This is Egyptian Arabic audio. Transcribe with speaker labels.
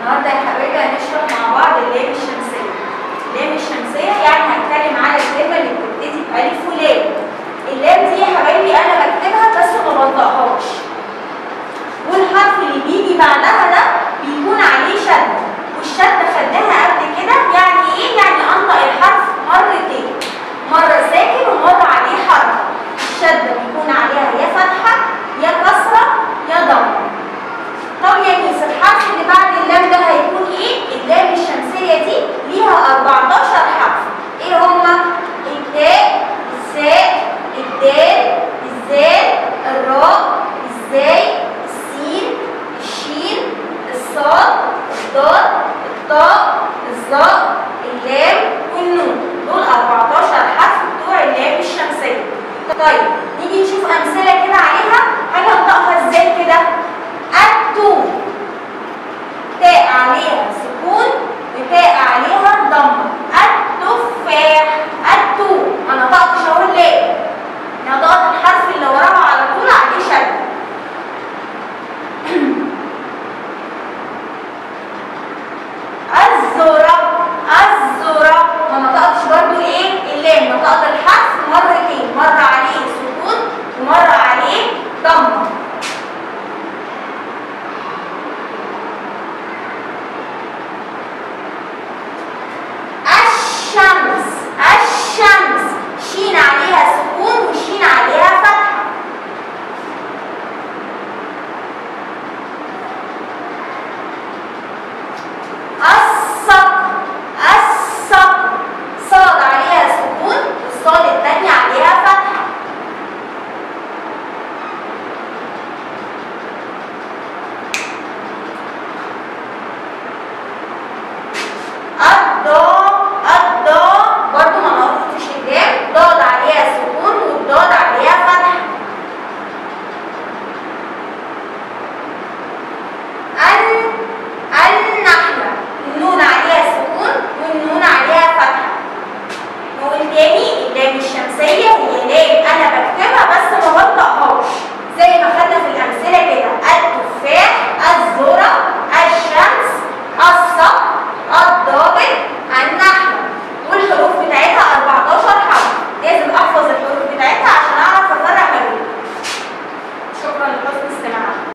Speaker 1: النهارده يا حبايبي هنشرح مع بعض اللام الشمسيه اللام الشمسيه يعني هتكلم على الكلمه اللي بتبتدي بالف ولام اللام دي يا حبايبي انا بكتبها بس ما بنطقهاش والحرف اللي بيجي بعدها ده بيكون عليه شد والشد خدناها قبل كده يعني ايه يعني